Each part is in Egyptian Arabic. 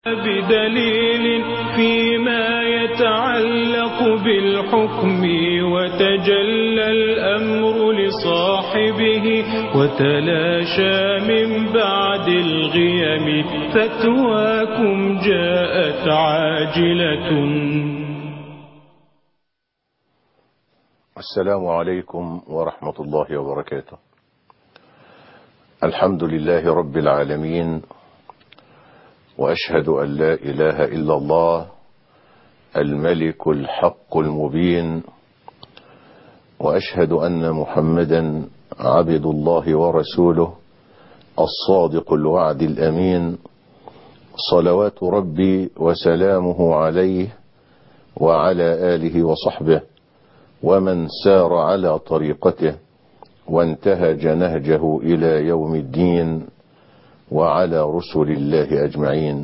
بدليل فيما يتعلق بالحكم وتجلى الأمر لصاحبه وتلاشى من بعد الغيم فتواكم جاءت عاجلة السلام عليكم ورحمة الله وبركاته الحمد لله رب العالمين وأشهد أن لا إله إلا الله الملك الحق المبين وأشهد أن محمدا عبد الله ورسوله الصادق الوعد الأمين صلوات ربي وسلامه عليه وعلى آله وصحبه ومن سار على طريقته وانتهج نهجه إلى يوم الدين وعلى رسل الله أجمعين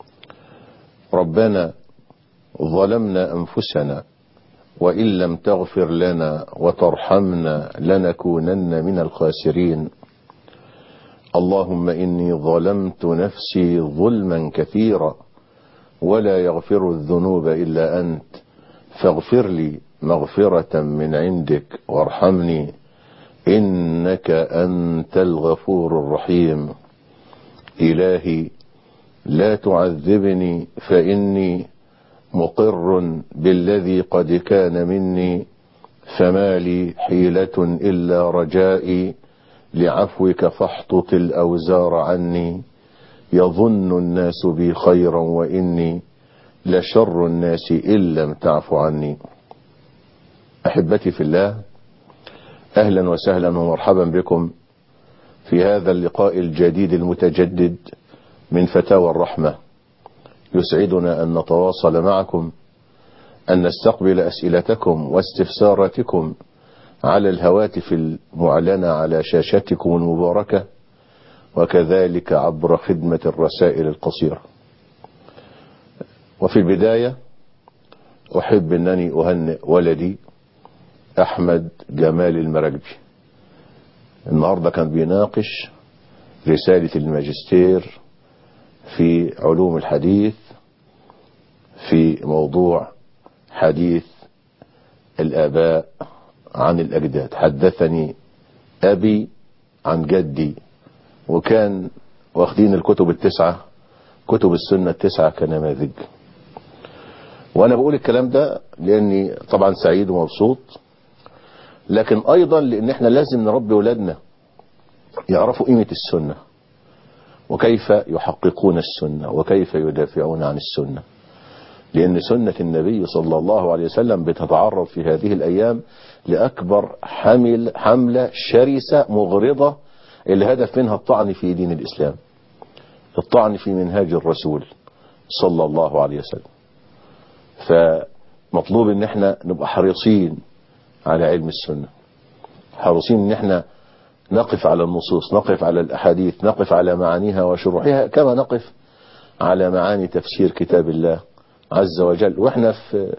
ربنا ظلمنا أنفسنا وإن لم تغفر لنا وترحمنا لنكونن من الخاسرين اللهم إني ظلمت نفسي ظلما كثيرا ولا يغفر الذنوب إلا أنت فاغفر لي مغفرة من عندك وارحمني إنك أنت الغفور الرحيم إلهي لا تعذبني فإني مقر بالذي قد كان مني فما لي حيلة إلا رجائي لعفوك فاحطط الأوزار عني يظن الناس بي خيرا وإني لشر الناس إن لم تعف عني أحبتي في الله أهلا وسهلا ومرحبا بكم في هذا اللقاء الجديد المتجدد من فتاوى الرحمة يسعدنا أن نتواصل معكم أن نستقبل أسئلتكم واستفساراتكم على الهواتف المعلنة على شاشتكم المباركة وكذلك عبر خدمة الرسائل القصيرة وفي البداية أحب أنني أهنئ ولدي أحمد جمال المراكبي النهاردة كان بيناقش رسالة الماجستير في علوم الحديث في موضوع حديث الآباء عن الأجداد حدثني أبي عن جدي وكان واخدين الكتب التسعة كتب السنة التسعة كنماذج وأنا بقول الكلام ده لأني طبعا سعيد ومبسوط لكن أيضا لأن احنا لازم نربي ولادنا يعرفوا قيمة السنة وكيف يحققون السنة وكيف يدافعون عن السنة لأن سنة النبي صلى الله عليه وسلم بتتعرض في هذه الأيام لأكبر حمل حملة شرسة مغرضة الهدف منها الطعن في دين الإسلام الطعن في منهاج الرسول صلى الله عليه وسلم فمطلوب ان احنا نبقى حريصين على علم السنة حريصين ان احنا نقف على النصوص نقف على الأحاديث نقف على معانيها وشروحها كما نقف على معاني تفسير كتاب الله عز وجل واحنا في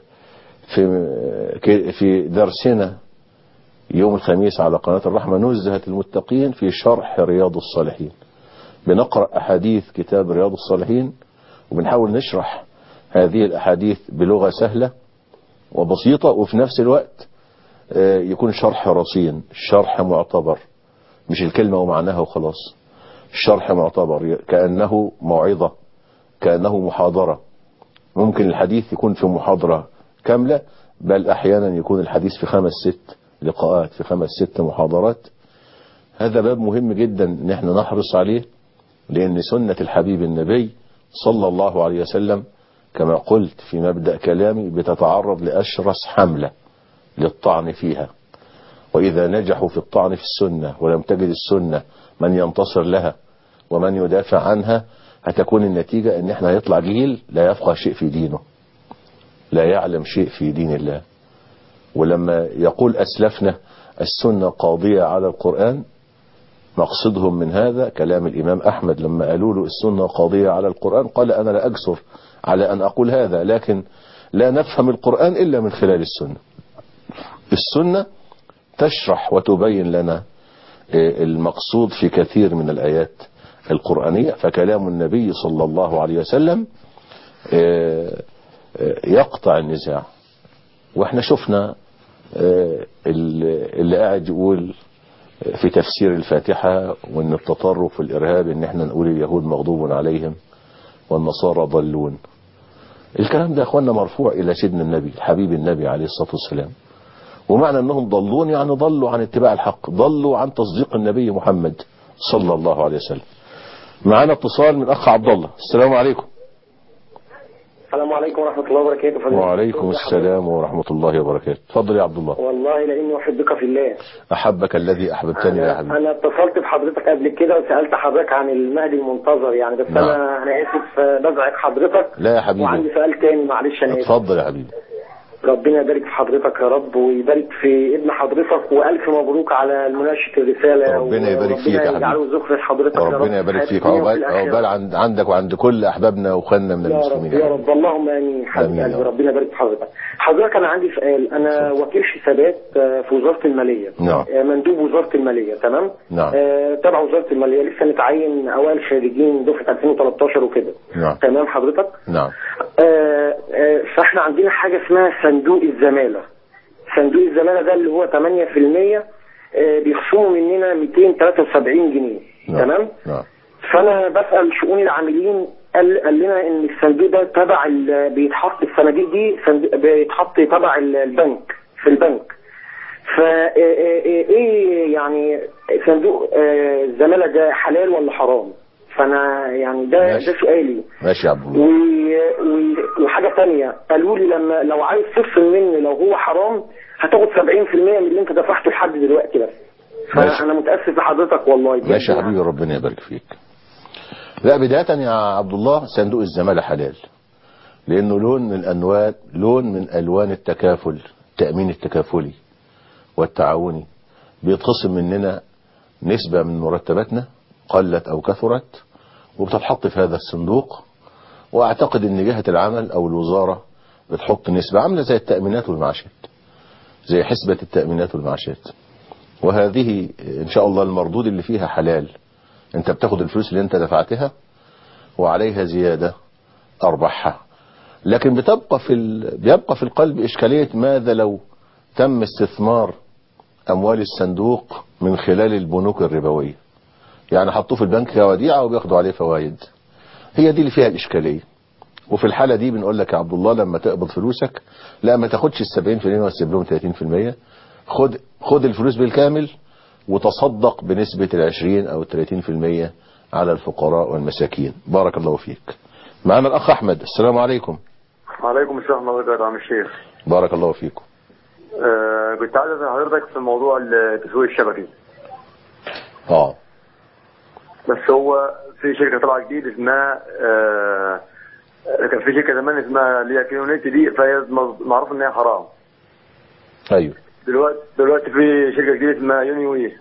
في في درسنا يوم الخميس على قناة الرحمة نزهة المتقين في شرح رياض الصالحين بنقرأ أحاديث كتاب رياض الصالحين وبنحاول نشرح هذه الأحاديث بلغة سهلة وبسيطة وفي نفس الوقت يكون شرح رصين شرح معتبر مش الكلمة ومعناها وخلاص الشرح معتبر كأنه موعظة كأنه محاضرة ممكن الحديث يكون في محاضرة كاملة بل أحيانا يكون الحديث في خمس ست لقاءات في خمس ست محاضرات هذا باب مهم جدا ان احنا نحرص عليه لأن سنة الحبيب النبي صلى الله عليه وسلم كما قلت في مبدأ كلامي بتتعرض لأشرس حملة للطعن فيها وإذا نجحوا في الطعن في السنة ولم تجد السنة من ينتصر لها ومن يدافع عنها هتكون النتيجة ان احنا هيطلع جيل لا يفقه شيء في دينه لا يعلم شيء في دين الله ولما يقول أسلفنا السنة قاضية على القرآن مقصدهم من هذا كلام الإمام أحمد لما قالوا له السنة قاضية على القرآن قال أنا لا أجسر على أن أقول هذا لكن لا نفهم القرآن إلا من خلال السنة السنة تشرح وتبين لنا المقصود في كثير من الآيات القرآنية فكلام النبي صلى الله عليه وسلم آه، آه، يقطع النزاع واحنا شفنا آه، اللي اللي قاعد يقول في تفسير الفاتحة وان التطرف والارهاب ان احنا نقول اليهود مغضوب عليهم والنصارى ضلون الكلام ده يا اخوانا مرفوع الى سيدنا النبي حبيب النبي عليه الصلاة والسلام ومعنى انهم ضلون يعني ضلوا عن اتباع الحق ضلوا عن تصديق النبي محمد صلى الله عليه وسلم معانا اتصال من اخ عبد الله السلام عليكم السلام عليكم ورحمة الله وبركاته فضيلة وعليكم الدكتور. السلام ورحمة الله وبركاته تفضل يا عبد الله والله لأني أحبك في الله احبك الذي احببتني يا أنا, حبيبي أنا اتصلت بحضرتك قبل كده وسألت حضرتك عن المهدي المنتظر يعني بس نعم. أنا أنا آسف آه، بزعج حضرتك لا يا حبيبي. وعندي سؤال تاني معلش أنا آسف اتفضل يا حبيبي ربنا يبارك في حضرتك يا رب ويبارك في ابن حضرتك وألف مبروك على مناقشة الرسالة ربنا يبارك فيك يا وربنا يجعله حبيبي. ذكر حضرتك يا رب ربنا يبارك في فيك الدنيا وفي عقبال الآخرة. عقبال عند عندك وعند كل احبابنا واخواننا من يا رب المسلمين يا يا رب اللهم امين حبيب آمين يا قلبي رب. ربنا يبارك في حضرتك حضرتك انا عندي سؤال انا وكيل حسابات آه، في وزاره الماليه نعم. آه، مندوب وزاره الماليه تمام نعم. آه، تبع وزاره الماليه لسه متعين اوائل خريجين دفعه 2013 وكده نعم. تمام حضرتك نعم آه، آه، فاحنا عندنا حاجه اسمها صندوق الزماله صندوق الزماله ده اللي هو 8% آه، بيخصموا مننا 273 جنيه نعم. تمام نعم فانا بسال شؤون العاملين قال, قال لنا ان الصندوق ده تبع ال- بيتحط الصناديق دي صندوق- بيتحط تبع ال- البنك في البنك فا إيه- إيه ايه يعني صندوق آه، الزماله ده حلال ولا حرام فانا يعني ده ماشي. ده سؤالي ماشي يا عبد و... الله و... وحاجه ثانيه قالوا لي لما لو عايز تفصل مني لو هو حرام هتاخد 70% من اللي انت دفعته لحد دلوقتي بس ماشي. فانا متاسف لحضرتك والله بجد ماشي يا يعني. حبيبي ربنا يبارك فيك لا بداية يا عبد الله صندوق الزمالة حلال لأنه لون من الأنوان لون من ألوان التكافل التأمين التكافلي والتعاوني بيتخصم مننا نسبة من مرتباتنا قلت أو كثرت وبتتحط في هذا الصندوق وأعتقد أن جهة العمل أو الوزارة بتحط نسبة عاملة زي التأمينات والمعاشات زي حسبة التأمينات والمعاشات وهذه إن شاء الله المردود اللي فيها حلال انت بتاخد الفلوس اللي انت دفعتها وعليها زيادة ارباحها لكن بتبقى في ال... بيبقى في القلب اشكالية ماذا لو تم استثمار اموال الصندوق من خلال البنوك الربوية يعني حطوه في البنك كوديعة وبياخدوا عليه فوائد هي دي اللي فيها الاشكالية وفي الحالة دي بنقول لك يا عبد الله لما تقبض فلوسك لا ما تاخدش ال 70% وتسيب لهم 30% خد خد الفلوس بالكامل وتصدق بنسبة العشرين أو الثلاثين في المية على الفقراء والمساكين بارك الله فيك معنا الأخ أحمد السلام عليكم وعليكم السلام ورحمة الله وبركاته عم الشيخ بارك الله فيكم آه كنت عايز اسال حضرتك في موضوع التسويق الشبكي اه بس هو في شركة طلعت جديد اسمها آه كان في شركة زمان اسمها اللي هي كيونيت دي فهي مز- معروف ان هي حرام أيوه دلوقتي دلوقتي في شركة جديدة اسمها يوني وي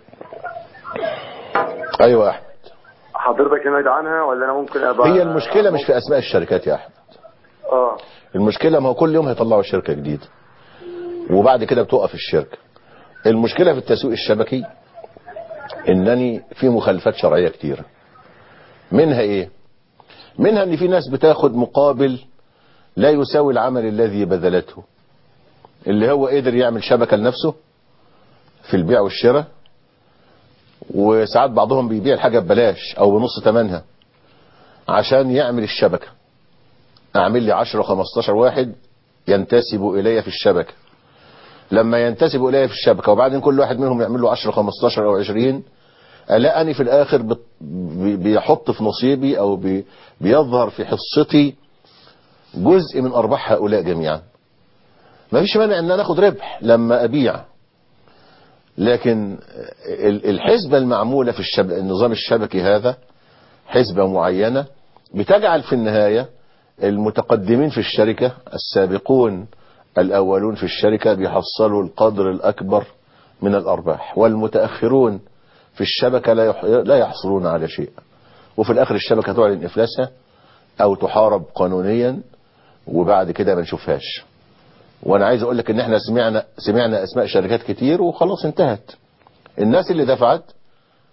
أيوه يا أحمد حضرتك سمعت عنها ولا انا ممكن ابقى هي المشكلة مش في أسماء الشركات يا أحمد اه المشكلة ما هو كل يوم هيطلعوا شركة جديدة وبعد كده بتوقف الشركة المشكلة في التسويق الشبكي انني في مخالفات شرعية كتيرة منها ايه منها ان في ناس بتاخد مقابل لا يساوي العمل الذي بذلته اللي هو قدر يعمل شبكة لنفسه في البيع والشراء وساعات بعضهم بيبيع الحاجة ببلاش او بنص ثمنها عشان يعمل الشبكة اعمل لي 10 15 واحد ينتسب الي في الشبكة لما ينتسب الي في الشبكة وبعدين كل واحد منهم يعمل له 10 15 او 20 الاقاني في الاخر بت- بي- بيحط في نصيبي او بي- بيظهر في حصتي جزء من ارباح هؤلاء جميعا ما فيش مانع ان انا اخد ربح لما ابيع لكن ال- الحسبة المعمولة في الشب... النظام الشبكي هذا حسبة معينة بتجعل في النهاية المتقدمين في الشركة السابقون الأولون في الشركة بيحصلوا القدر الأكبر من الأرباح والمتأخرون في الشبكة لا يح- لا يحصلون على شيء وفي الآخر الشبكة تعلن إفلاسها أو تحارب قانونيا وبعد كده ما نشوفهاش وانا عايز اقول لك ان احنا سمعنا سمعنا اسماء شركات كتير وخلاص انتهت الناس اللي دفعت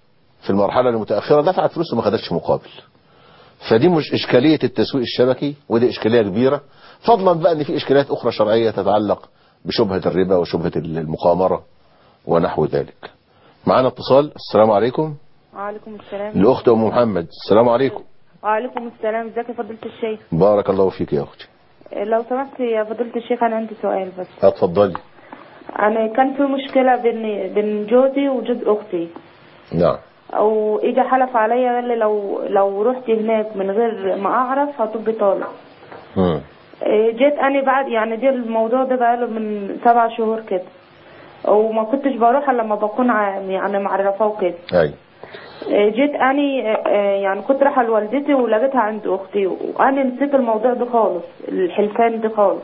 في المرحلة المتأخرة دفعت فلوس وما خدتش مقابل فدي مش إشكالية التسويق الشبكي ودي إشكالية كبيرة فضلا بقى أن في إشكاليات أخرى شرعية تتعلق بشبهة الربا وشبهة المقامرة ونحو ذلك معنا اتصال السلام عليكم وعليكم السلام الأخت أم محمد السلام عليكم وعليكم السلام ازيك يا فضيلة الشيخ بارك الله فيك يا أختي لو سمحت يا فضيلة الشيخ انا عندي سؤال بس اتفضلي انا كان في مشكلة بين بين جوزي وجوز اختي نعم او اجى حلف عليا قال لي لو لو رحت هناك من غير ما اعرف هتبقي طالق مم. إيه، جيت انا بعد يعني دي الموضوع ده بقاله من سبع شهور كده وما كنتش بروح الا لما بكون ع- يعني معرفاه وكده أي إيه، جيت اني آه، يعني كنت رايحه لوالدتي ولقيتها عند اختي وانا نسيت الموضوع ده خالص الحلفان ده خالص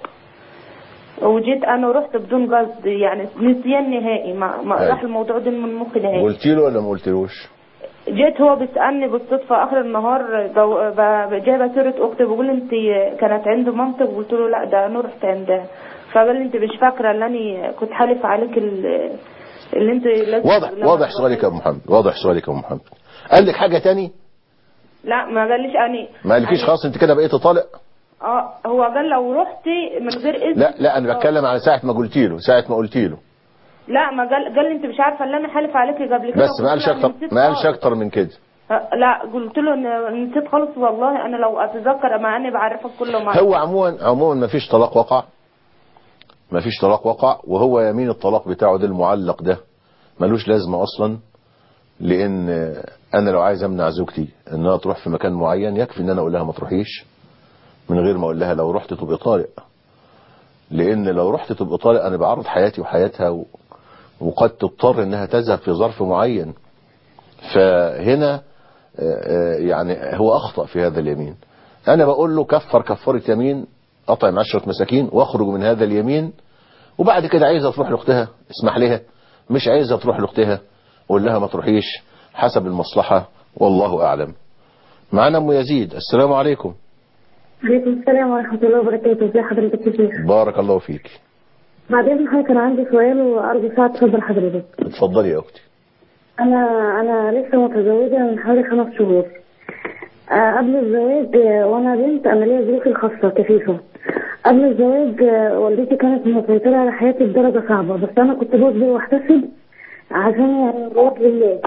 وجيت انا ورحت بدون قصد يعني نسيان نهائي ما, ما أي. راح الموضوع ده من مخي نهائي قلت له ولا ما قلتلوش جيت هو بيسالني بالصدفه اخر النهار جو- ب- جايبه سيره اختي بقول لي انت كانت عند مامتك قلت له لا ده انا رحت عندها فقال لي انت مش فاكره ان انا كنت حالف عليك ال- اللي انت لازم واضح لما واضح سؤالك يا أم محمد واضح سؤالك يا أم محمد قال لك حاجة تاني لا ما قاليش اني ما قالكيش أني- خلاص انت كده بقيت طالق اه هو قال لو رحتي من غير اذن لا لا انا بتكلم على ساعة ما قلت له ساعة ما قلت له لا ما قال قال لي انت مش عارفه اللي انا حالف عليكي قبل كده بس ما قالش قلت له أنا اكتر نسيت ما قالش خالص. اكتر من كده آه، لا قلت له ان نسيت خالص والله انا لو اتذكر مع اني بعرفك كله ما هو عموما عموما ما فيش طلاق وقع ما فيش طلاق وقع وهو يمين الطلاق بتاعه ده المعلق ده ملوش لازمة اصلا لان انا لو عايز امنع زوجتي انها تروح في مكان معين يكفي ان انا اقول لها ما تروحيش من غير ما اقول لها لو رحت تبقى طارق لان لو رحت تبقى طارق انا بعرض حياتي وحياتها و... وقد تضطر انها تذهب في ظرف معين فهنا آه، آه، يعني هو اخطأ في هذا اليمين انا بقول له كفر كفارة يمين اطعم عشرة مساكين واخرج من هذا اليمين وبعد كده عايزة تروح لاختها اسمح لها مش عايزة تروح لاختها قول لها ما تروحيش حسب المصلحة والله اعلم معنا ام يزيد السلام عليكم عليكم السلام ورحمة الله وبركاته ازي حضرتك يا شيخ بارك الله فيك بعد اذن حضرتك انا عندي سؤال وارجو ساعة صبر حضرتك اتفضلي يا اختي انا انا لسه متزوجة من حوالي خمس شهور آه، قبل الزواج آه، وانا بنت انا ليا ظروفي الخاصة كفيفة قبل الزواج آه، والدتي كانت مسيطرة على حياتي بدرجة صعبة بس انا كنت بصبر واحتسب عشان يعني بوجه الله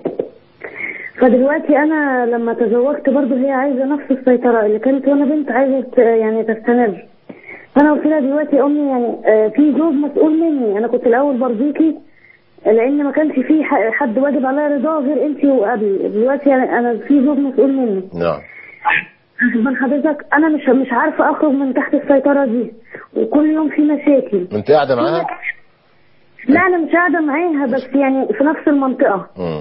فدلوقتي انا لما تزوجت برضه هي عايزة نفس السيطرة اللي كانت وانا بنت عايزة ت- يعني تستمر فانا قلت لها دلوقتي يا امي يعني آه، في زوج مسؤول مني انا كنت الاول برضيكي لان ما كانش في ح- حد واجب عليا رضاه غير انت وابي دلوقتي انا أنا في زوج مسؤول مني نعم من حضرتك انا مش مش عارفه اخرج من تحت السيطره دي وكل يوم في مشاكل انت قاعدة معاها لا انا مش قاعده معاها بس يعني في نفس المنطقه مم.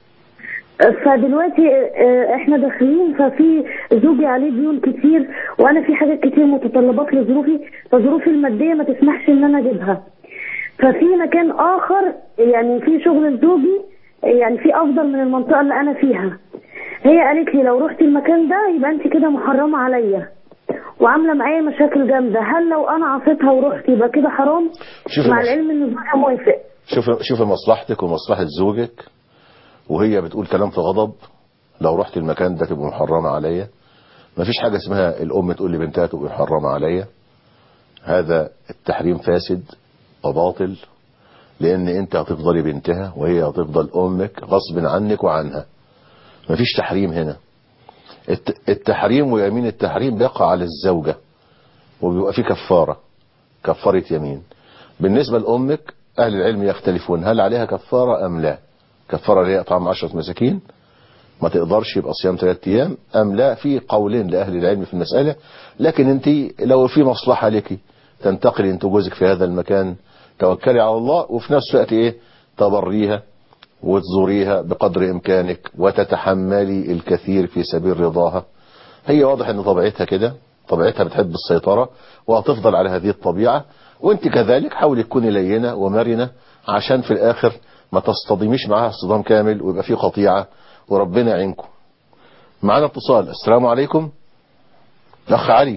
فدلوقتي آه، احنا داخلين ففي زوجي عليه ديون كتير وانا في حاجات كتير متطلبات لظروفي فظروفي الماديه ما تسمحش ان انا اجيبها ففي مكان اخر يعني في شغل زوجي يعني في افضل من المنطقه اللي انا فيها هي قالت لي لو رحت المكان ده يبقى انت كده محرمه عليا وعامله معايا مشاكل جامده هل لو انا عصيتها ورحت يبقى كده حرام شوفي مع مص- العلم ان زوجها موافق شوف شوف مصلحتك ومصلحة زوجك وهي بتقول كلام في غضب لو رحت المكان ده تبقى محرمة عليا مفيش حاجة اسمها الأم تقول لبنتها تبقى محرمة عليا هذا التحريم فاسد وباطل لأن أنت هتفضلي بنتها وهي هتفضل أمك غصب عنك وعنها مفيش تحريم هنا الت- التحريم ويمين التحريم بيقع على الزوجة وبيبقى فيه كفارة كفارة يمين بالنسبة لأمك أهل العلم يختلفون هل عليها كفارة أم لا كفارة اللي هي إطعام عشرة مساكين ما تقدرش يبقى صيام ثلاثة أيام أم لا في قولين لأهل العلم في المسألة لكن أنت لو في مصلحة لك تنتقلي أنت وجوزك في هذا المكان توكلي على الله وفي نفس الوقت إيه تبريها وتزوريها بقدر إمكانك وتتحملي الكثير في سبيل رضاها هي واضح ان طبيعتها كده طبيعتها بتحب السيطرة وهتفضل على هذه الطبيعة وانت كذلك حاولي تكوني لينة ومرنة عشان في الاخر ما تصطدميش معاها اصطدام كامل ويبقى في قطيعة وربنا يعينكم معنا اتصال السلام عليكم الاخ علي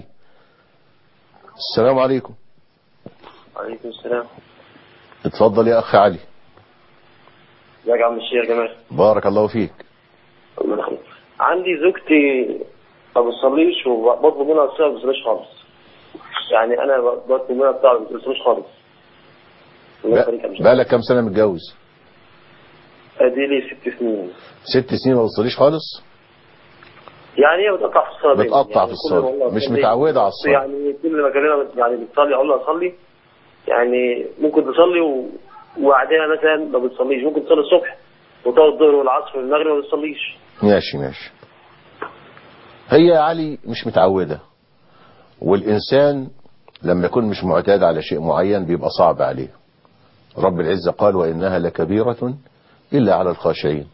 السلام عليكم وعليكم السلام اتفضل يا اخ علي ازيك يا عم الشيخ جمال بارك الله فيك الله يخليك عندي زوجتي ما بتصليش وبطلب منها الصلاه ما بتصليش خالص يعني انا بطلب منها الصلاه ما بتصليش خالص الله يخليك يا عم الشيخ. بقالك كام سنة متجوز ادي لي ست سنين ست سنين ما بتصليش خالص يعني هي بتقطع في الصلاه دايما. بتقطع يعني في كل ما الصلاة. أقول لها مش صلي، متعودة على الصلاة. يعني كل ما اكلمها يعني بتصلي اقول لها صلي يعني ممكن تصلي و... وبعدها مثلا ما بتصليش ممكن تصلي الصبح وتقعد الظهر والعصر والمغرب ما بتصليش ماشي ماشي هي يا علي مش متعودة والإنسان لما يكون مش معتاد على شيء معين بيبقى صعب عليه رب العزة قال وإنها لكبيرة إلا على الخاشعين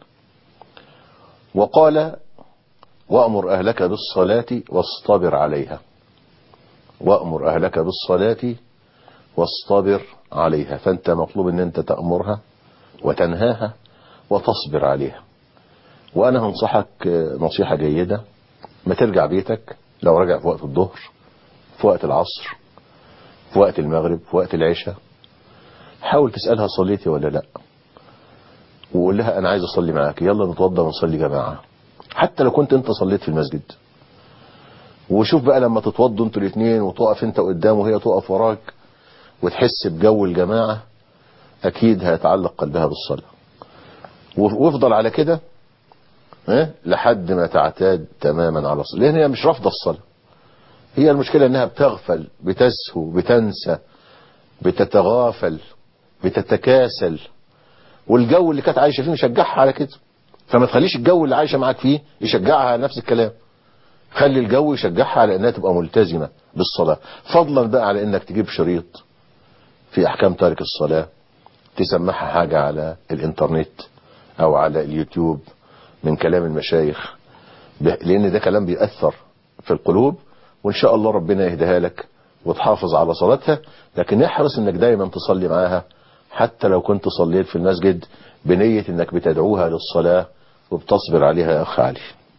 وقال وأمر أهلك بالصلاة واصطبر عليها وأمر أهلك بالصلاة واصطبر عليها فأنت مطلوب أن أنت تأمرها وتنهاها وتصبر عليها وأنا هنصحك نصيحة جيدة ما ترجع بيتك لو رجع في وقت الظهر في وقت العصر في وقت المغرب في وقت العشاء حاول تسألها صليتي ولا لا وقول لها أنا عايز أصلي معاك يلا نتوضى ونصلي جماعة حتى لو كنت أنت صليت في المسجد وشوف بقى لما تتوضوا انتوا الاثنين وتقف انت قدام وهي تقف وراك وتحس بجو الجماعة أكيد هيتعلق قلبها بالصلاة وافضل على كده اه؟ لحد ما تعتاد تماما على الصلاة لأن هي مش رافضة الصلاة هي المشكلة انها بتغفل بتسهو بتنسى بتتغافل بتتكاسل والجو اللي كانت عايشة فيه مشجعها على كده فما تخليش الجو اللي عايشة معاك فيه يشجعها على نفس الكلام خلي الجو يشجعها على انها تبقى ملتزمة بالصلاة فضلا بقى على انك تجيب شريط في احكام تارك الصلاة تسمعها حاجة على الانترنت او على اليوتيوب من كلام المشايخ لان ده كلام بيأثر في القلوب وان شاء الله ربنا يهديها لك وتحافظ على صلاتها لكن احرص انك دايما تصلي معاها حتى لو كنت صليت في المسجد بنية انك بتدعوها للصلاة وبتصبر عليها يا اخ علي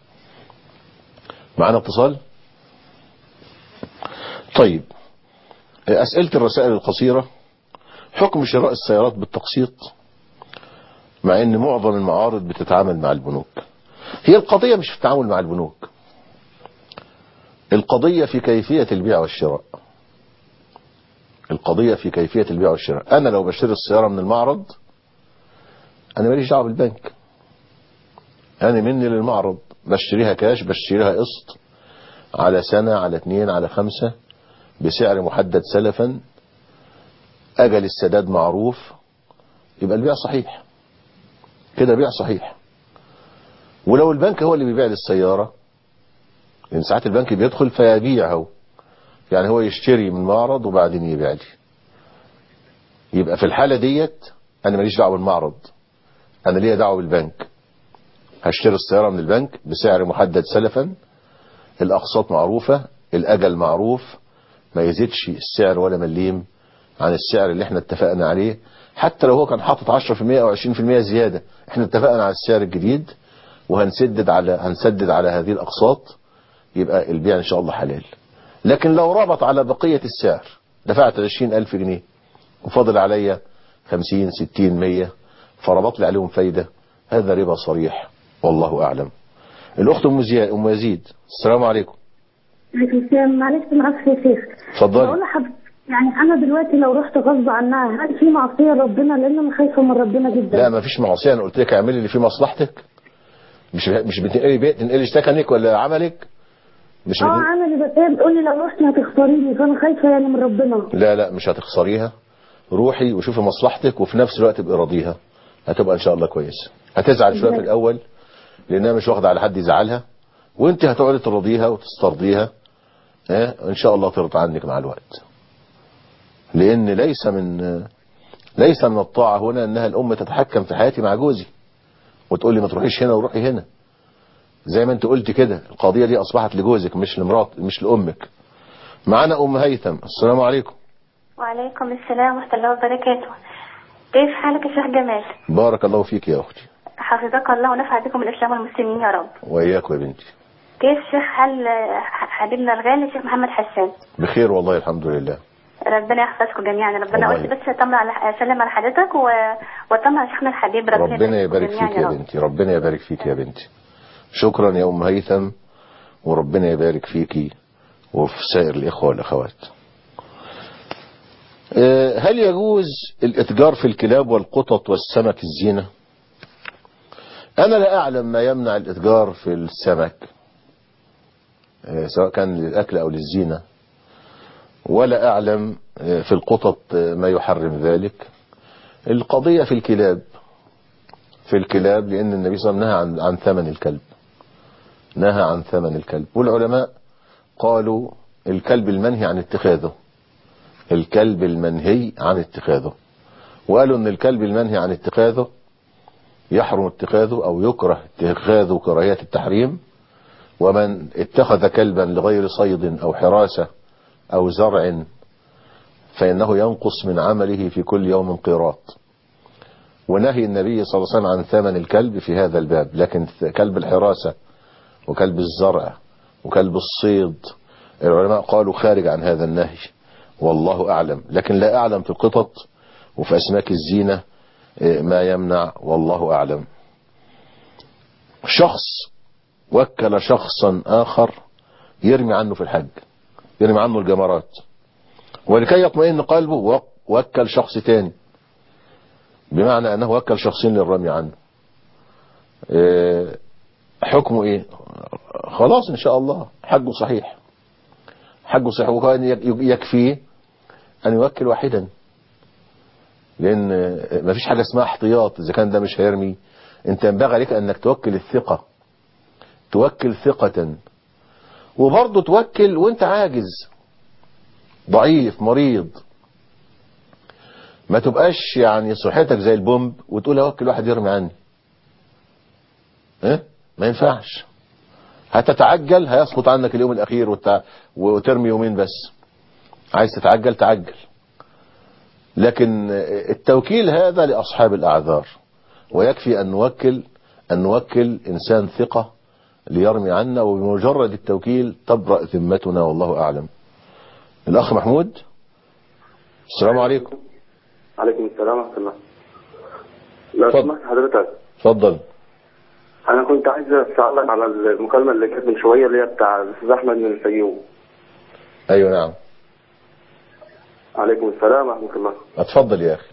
معنا اتصال طيب اسئلة الرسائل القصيرة حكم شراء السيارات بالتقسيط مع ان معظم المعارض بتتعامل مع البنوك هي القضية مش في التعامل مع البنوك القضية في كيفية البيع والشراء القضية في كيفية البيع والشراء انا لو بشتري السيارة من المعرض انا ماليش دعوه بالبنك انا مني للمعرض بشتريها كاش بشتريها قسط على سنة على اتنين على خمسة بسعر محدد سلفا اجل السداد معروف يبقى البيع صحيح كده بيع صحيح ولو البنك هو اللي بيبيع للسيارة لان ساعات البنك بيدخل فيبيع هو يعني هو يشتري من معرض وبعدين يبيع لي يبقى في الحالة ديت انا ماليش دعوه بالمعرض انا ليا دعوه بالبنك هشتري السيارة من البنك بسعر محدد سلفا الاقساط معروفة الاجل معروف ما يزيدش السعر ولا مليم عن السعر اللي احنا اتفقنا عليه حتى لو هو كان حاطط 10% او 20% زيادة احنا اتفقنا على السعر الجديد وهنسدد على هنسدد على هذه الاقساط يبقى البيع ان شاء الله حلال لكن لو ربط على بقية السعر دفعت 20000 جنيه وفاضل عليا 50 60 100 فربط لي عليهم فايدة هذا ربا صريح والله أعلم الأخت أم زياد أم يزيد السلام عليكم عليكم السلام معلش معاك يا شيخ اتفضلي بقول لحضرتك يعني انا دلوقتي لو رحت غصب عنها هل في معصيه ربنا لان انا خايفه من ربنا جدا لا ما فيش معصية أنا قلت لك اعملي اللي في مصلحتك مش مش بتنقلي بيت تنقلي سكنك ولا عملك مش اه بتن... انا اللي بتقول بتقول لي لو رحت هتخسريني فانا خايفه يعني من ربنا لا لا مش هتخسريها روحي وشوفي مصلحتك وفي نفس الوقت ابقي راضيها هتبقى ان شاء الله كويس هتزعل شويه في الاول لانها مش واخده على حد يزعلها وانت هتقعدي ترضيها وتسترضيها اه ان شاء الله ترضى عنك مع الوقت لان ليس من ليس من الطاعه هنا انها الام تتحكم في حياتي مع جوزي وتقول لي ما تروحيش هنا وروحي هنا زي ما انت قلت كده القضيه دي اصبحت لجوزك مش لمرات مش لامك معانا ام هيثم السلام عليكم وعليكم السلام ورحمة الله وبركاته كيف حالك يا شيخ جمال بارك الله فيك يا اختي حفظك الله ونفع بكم الإسلام والمسلمين يا رب واياك يا بنتي كيف شيخ حال حبيبنا الغالي شيخ محمد حسان بخير والله الحمد لله ربنا يحفظكم جميعا ربنا الله قلت بس اطمن على اسلم على حضرتك و... واطمن على شيخنا الحبيب ربنا, ربنا يبارك جميعاً فيك يا رب. بنتي ربنا يبارك فيك يا بنتي شكرا يا ام هيثم وربنا يبارك فيكي وفي سائر الاخوه والاخوات آه، هل يجوز الاتجار في الكلاب والقطط والسمك الزينه انا لا اعلم ما يمنع الاتجار في السمك آه، سواء كان للاكل او للزينه ولا اعلم آه، في القطط آه، ما يحرم ذلك القضيه في الكلاب في الكلاب لأن النبي صلى الله عليه وسلم نهى عن, عن ثمن الكلب نهى عن ثمن الكلب والعلماء قالوا الكلب المنهي عن اتخاذه الكلب المنهي عن اتخاذه وقالوا ان الكلب المنهي عن اتخاذه يحرم اتخاذه او يكره اتخاذه كراهية التحريم ومن اتخذ كلبا لغير صيد او حراسة او زرع فإنه ينقص من عمله في كل يوم قيراط ونهي النبي صلى الله عليه وسلم عن ثمن الكلب في هذا الباب لكن كلب الحراسة وكلب الزرع وكلب الصيد العلماء قالوا خارج عن هذا النهي والله أعلم لكن لا أعلم في القطط وفي أسماك الزينة إيه، ما يمنع والله أعلم شخص وكل شخصا آخر يرمي عنه في الحج يرمي عنه الجمرات ولكي يطمئن قلبه وك- وكل شخص تاني بمعنى أنه وكل شخصين للرمي عنه إيه، حكمه إيه خلاص إن شاء الله حجه صحيح حجه صحيح وكان يك- يكفيه أن يوكل واحدا لأن ما فيش حاجة اسمها احتياط إذا كان ده مش هيرمي أنت ينبغي عليك أنك توكل الثقة توكل ثقة وبرضه توكل وانت عاجز ضعيف مريض ما تبقاش يعني صحتك زي البومب وتقول اوكل واحد يرمي عني اه ما ينفعش هتتعجل هيسقط عنك اليوم الاخير وتع... وترمي يومين بس عايز تتعجل تعجل لكن التوكيل هذا لاصحاب الاعذار ويكفي ان نوكل ان نوكل انسان ثقة ليرمي عنا وبمجرد التوكيل تبرأ ذمتنا والله اعلم الاخ محمود السلام عليكم عليكم السلام ورحمة الله لو اتفضل. سمحت حضرتك اتفضل أنا كنت عايز أسألك على المكالمة اللي كانت من شوية اللي هي بتاع الأستاذ أحمد من الفيوم ايوه نعم عليكم السلام ورحمة الله اتفضل يا اخي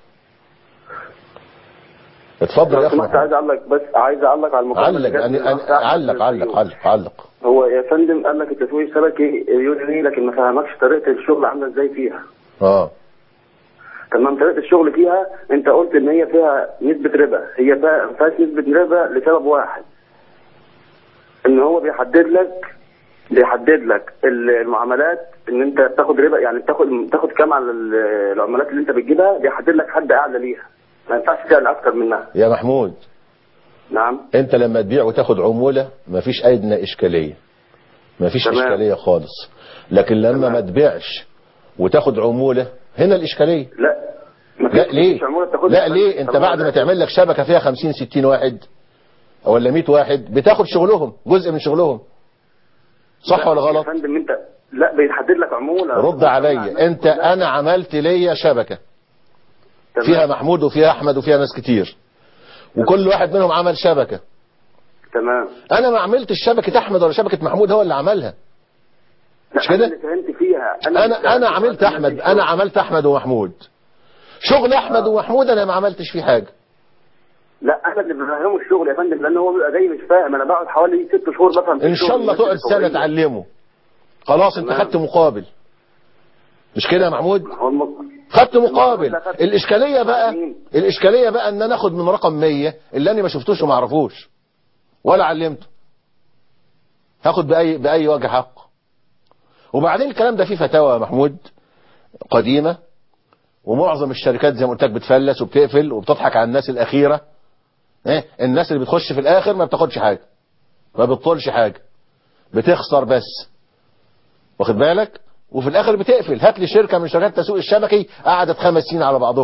اتفضل يا لو اخي سمحت عايز محمود أعلق بس عايز أعلق على المكالمة اللي علق جت يعني من الأخ أنا- أحمد من علق علق الفيوم. علق علق هو يا فندم قال لك التسويق الشبكي يوناني لكن ما فهمكش طريقة الشغل عاملة إزاي فيها اه تمام طريقة الشغل فيها أنت قلت إن هي فيها نسبة ربا هي فيها ما فيهاش نسبة ربا لسبب واحد إن هو بيحدد لك بيحدد لك المعاملات ان انت تاخد ربا يعني تاخد تاخد كام على ال- العملات اللي انت بتجيبها بيحدد لك حد اعلى ليها ما ينفعش تعلى اكتر منها يا محمود نعم انت لما تبيع وتاخد عمولة مفيش ادنى اشكالية مفيش تمام. اشكالية خالص لكن لما تمام. ما تبيعش وتاخد عمولة هنا الاشكالية لا ما لا فيش- ليه مفيش عمولة بتاخدها. لا ليه انت طب بعد ما تعمل لك شبكة فيها 50 60 واحد ولا 100 واحد بتاخد شغلهم جزء من شغلهم صح ولا غلط يا فندم انت لا بيحدد لك عموله رد عليا انت انا عملت ليا شبكة تمام. فيها محمود وفيها احمد وفيها ناس كتير وكل واحد منهم عمل شبكة تمام انا ما عملتش شبكة احمد ولا شبكة محمود هو اللي عملها لا، مش كده؟ انا اللي فهمت فيها اللي انا انا فهمت عملت فيها. احمد انا عملت احمد ومحمود شغل احمد ومحمود انا ما عملتش فيه حاجة لا انا اللي بفهمه الشغل يا فندم لان هو بيبقى جاي مش فاهم انا بقعد حوالي ست شهور بفهم في ان الشغل شاء الله الناس تقعد سنة الطبيعية. تعلمه خلاص انت تمام. خدت مقابل مش كده يا محمود هو الم- خدت مقابل لا، خدت- الاشكالية بقى مين؟ الاشكالية بقى ان انا اخد من رقم 100 اللي انا ما شفتوش وما اعرفوش ولا علمته هاخد باي باي وجه حق وبعدين الكلام ده فيه فتاوى يا محمود قديمة ومعظم الشركات زي ما قلت لك بتفلس وبتقفل وبتضحك على الناس الاخيرة ايه الناس اللي بتخش في الاخر ما بتاخدش حاجة ما بتطولش حاجة بتخسر بس واخد بالك وفي الاخر بتقفل هات لي شركة من شركات التسويق الشبكي قعدت خمس سنين على بعضهم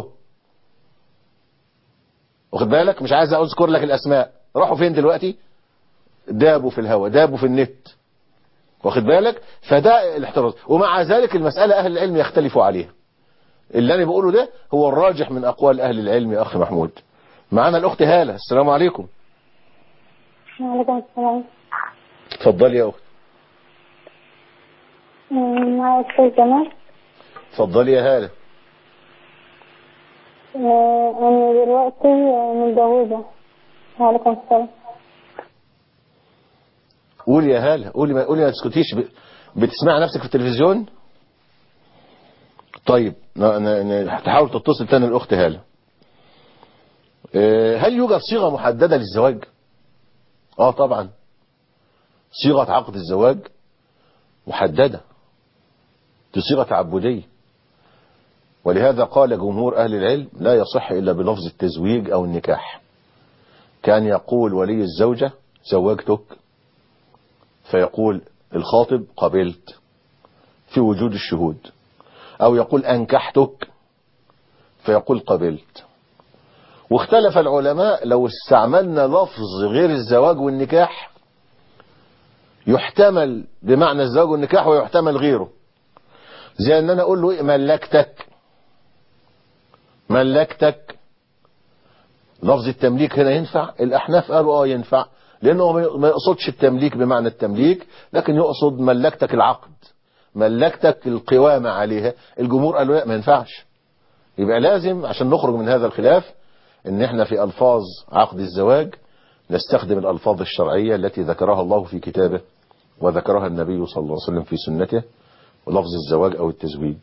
واخد بالك مش عايز اذكر لك الاسماء راحوا فين دلوقتي دابوا في الهواء دابوا في النت واخد بالك فده الاحتراز ومع ذلك المسألة اهل العلم يختلفوا عليها اللي انا بقوله ده هو الراجح من اقوال اهل العلم يا اخي محمود معانا الاخت هاله السلام عليكم وعليكم السلام اتفضلي يا اخت أمم، معايا أستاذ جمال اتفضلي يا هاله أه، أنا دلوقتي متجوزة وعليكم السلام قولي يا هاله قولي ما قولي ما تسكتيش ب... بتسمعي نفسك في التلفزيون طيب ن- ن- ن- تحاول تتصل تاني الاخت هاله آه، هل يوجد صيغه محدده للزواج اه طبعا صيغه عقد الزواج محدده دي صيغه تعبديه ولهذا قال جمهور اهل العلم لا يصح الا بلفظ التزويج او النكاح كان يقول ولي الزوجه زوجتك فيقول الخاطب قبلت في وجود الشهود او يقول انكحتك فيقول قبلت واختلف العلماء لو استعملنا لفظ غير الزواج والنكاح يحتمل بمعنى الزواج والنكاح ويحتمل غيره زي ان انا اقول له إيه ملكتك ملكتك لفظ التمليك هنا ينفع الاحناف قالوا اه ينفع لانه ما ما يقصدش التمليك بمعنى التمليك لكن يقصد ملكتك العقد ملكتك القوامة عليها الجمهور قالوا لا ما ينفعش يبقى لازم عشان نخرج من هذا الخلاف ان احنا في الفاظ عقد الزواج نستخدم الالفاظ الشرعية التي ذكرها الله في كتابه وذكرها النبي صلى الله عليه وسلم في سنته ولفظ الزواج او التزويج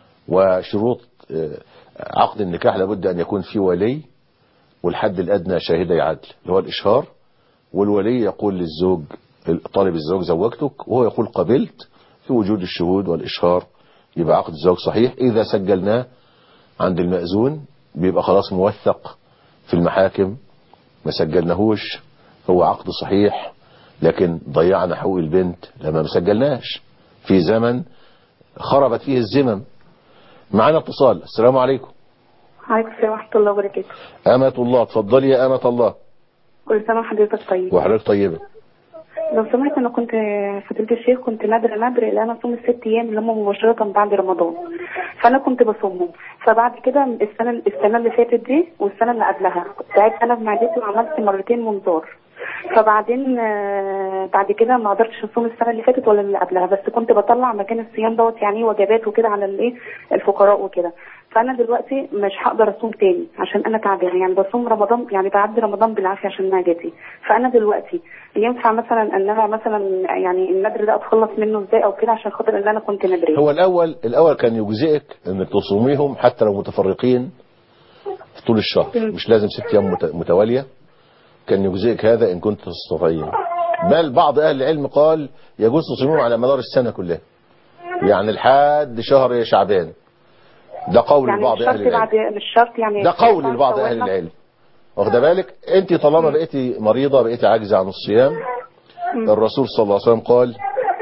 وشروط آه، عقد النكاح لابد ان يكون في ولي والحد الادنى شاهدي عدل اللي هو الاشهار والولي يقول للزوج طالب الزواج زوجتك وهو يقول قبلت في وجود الشهود والإشهار يبقى عقد الزواج صحيح إذا سجلناه عند المأذون بيبقى خلاص موثق في المحاكم ما سجلناهوش هو عقد صحيح لكن ضيعنا حقوق البنت لما ما سجلناش في زمن خربت فيه الزمم معانا اتصال السلام عليكم عليكم السلام ورحمة الله وبركاته أمة الله اتفضلي يا أمة الله كل سنة وحضرتك طيب وحضرتك طيبة لو سمحت أنا كنت فضيلة الشيخ كنت نادرة نادرة اللي أنا أصوم الست أيام اللي هم مباشرة بعد رمضان فأنا كنت بصومهم فبعد كده السنة السنة اللي فاتت دي والسنة اللي قبلها تعبت أنا بمعدتي وعملت مرتين منظار فبعدين آه، بعد كده ما قدرتش اصوم السنه اللي فاتت ولا اللي قبلها بس كنت بطلع مكان الصيام دوت يعني وجبات وكده على الايه الفقراء وكده فانا دلوقتي مش هقدر اصوم تاني عشان انا تعبانه يعني بصوم رمضان يعني بعدي رمضان بالعافيه عشان معدتي فانا دلوقتي ينفع مثلا ان انا مثلا يعني النذر ده اتخلص منه ازاي او كده عشان خاطر ان انا كنت نادريه هو الأول الأول كان يجزئك إنك تصوميهم حتى لو متفرقين في طول الشهر مش لازم ست أيام مت- متوالية كان يجزئك هذا إن كنت تستطيعين بل بعض أهل العلم قال يجوز تصوميهم على مدار السنة كلها يعني لحد شهر شعبان ده قول يعني لبعض مش أهل شرط العلم بعد مش شرط يعني ده قول لبعض أهل العلم واخده بالك انت طالما بقيتي مريضة بقيتي عاجزة عن الصيام الرسول صلى الله عليه وسلم قال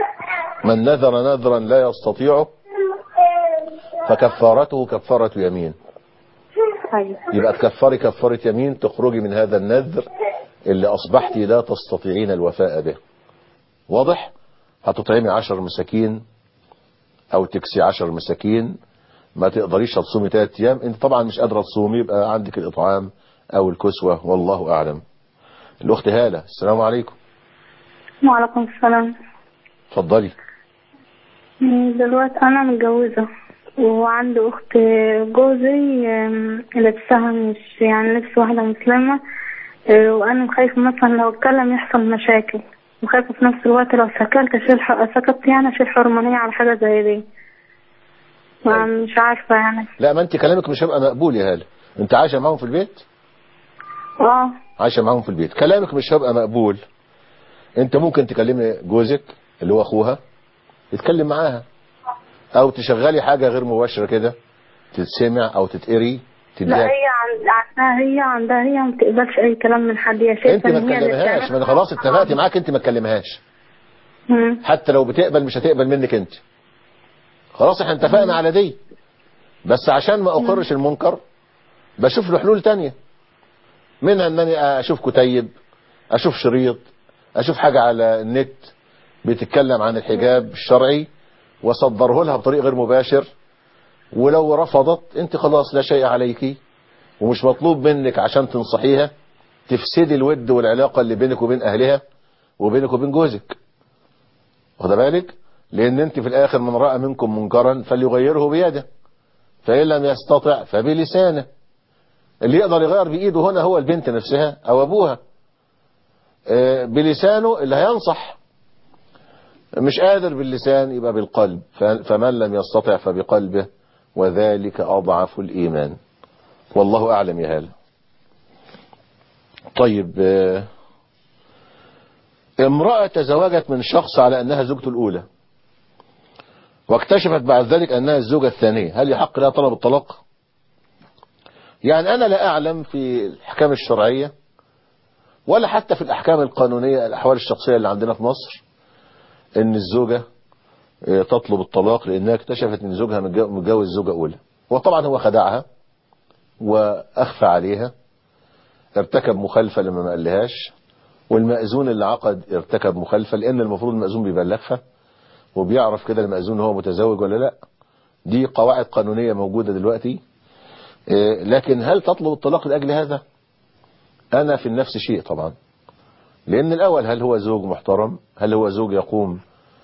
من نذر نذرا لا يستطيعه فكفارته كفارة يمين ايوه يبقى تكفري كفارة يمين تخرجي من هذا النذر اللي أصبحتي لا تستطيعين الوفاء به واضح هتطعمي عشر مساكين أو تكسي عشر مساكين ما تقدريش تصومي ثلاث أيام أنت طبعا مش قادرة تصومي يبقى عندك الإطعام أو الكسوة والله أعلم الأخت هالة السلام عليكم وعليكم السلام اتفضلي دلوقتي أنا متجوزة وعندي أخت جوزي أم، لبسها مش يعني لبس واحدة مسلمة أه، وأنا خايفة مثلا لو اتكلم يحصل مشاكل وخايفة في نفس الوقت لو سكت أشيل ح- سكت يعني أشيل حرمانية على حاجة زي دي ما مش عارفة يعني لا ما أنت كلامك مش هيبقى مقبول يا هالة أنت عايشة معاهم في البيت اه عايشة معاهم في البيت كلامك مش هيبقى مقبول انت ممكن تكلمي جوزك اللي هو اخوها يتكلم معاها او تشغلي حاجة غير مباشرة كده تتسمع او تتقري لا تديها هي عن- عندها هي عندها هي ما بتقبلش أي كلام من حد هي شايفة انت ما إن هي اللي تكلمهاش بتعمل- ما انا خلاص اتفقت معاك انت ما تكلمهاش مم. حتى لو بتقبل مش هتقبل منك انت خلاص احنا اتفقنا على دي بس عشان ما اقرش المنكر بشوف له حلول تانية منها انني اشوف كتيب اشوف شريط اشوف حاجة على النت بتتكلم عن الحجاب الشرعي واصدره لها بطريق غير مباشر ولو رفضت انت خلاص لا شيء عليك ومش مطلوب منك عشان تنصحيها تفسدي الود والعلاقة اللي بينك وبين اهلها وبينك وبين جوزك واخد بالك لان انت في الاخر من رأى منكم منكرا فليغيره بيده فان لم يستطع فبلسانه اللي يقدر يغير بايده هنا هو البنت نفسها او ابوها آه، بلسانه اللي هينصح مش قادر باللسان يبقى بالقلب ف- فمن لم يستطع فبقلبه وذلك أضعف الإيمان والله أعلم يا هلا طيب آه، امرأة تزوجت من شخص على أنها زوجته الأولى واكتشفت بعد ذلك أنها الزوجة الثانية هل يحق لها طلب الطلاق يعني أنا لا أعلم في الأحكام الشرعية ولا حتى في الأحكام القانونية الأحوال الشخصية اللي عندنا في مصر ان الزوجة آه، تطلب الطلاق لانها اكتشفت ان زوجها متجو- متجوز زوجة اولى وطبعا هو خدعها واخفى عليها ارتكب مخالفة لما ما قالهاش والمأذون اللي عقد ارتكب مخالفة لان المفروض المأذون بيبلغها وبيعرف كده المأذون هو متزوج ولا لا دي قواعد قانونية موجودة دلوقتي آه، لكن هل تطلب الطلاق لأجل هذا انا في النفس شيء طبعا لأن الأول هل هو زوج محترم هل هو زوج يقوم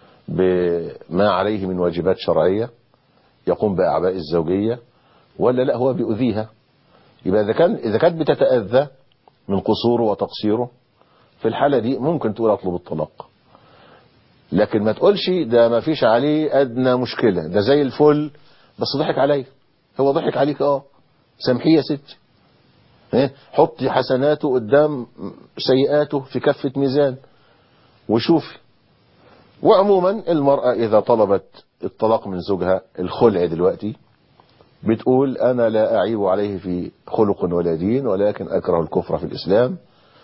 بما عليه من واجبات شرعية يقوم بأعباء الزوجية ولا لا هو بيؤذيها يبقى إذا كان إذا كانت بتتأذى من قصوره وتقصيره في الحالة دي ممكن تقول أطلب الطلاق لكن ما تقولش ده ما فيش عليه أدنى مشكلة ده زي الفل بس ضحك علي هو ضحك عليك اه سامحيه يا ستي إيه؟ حطي حسناته قدام سيئاته في كفة ميزان وشوفي وعموما المرأة إذا طلبت الطلاق من زوجها الخلع دلوقتي بتقول أنا لا أعيب عليه في خلق ولا دين ولكن أكره الكفر في الإسلام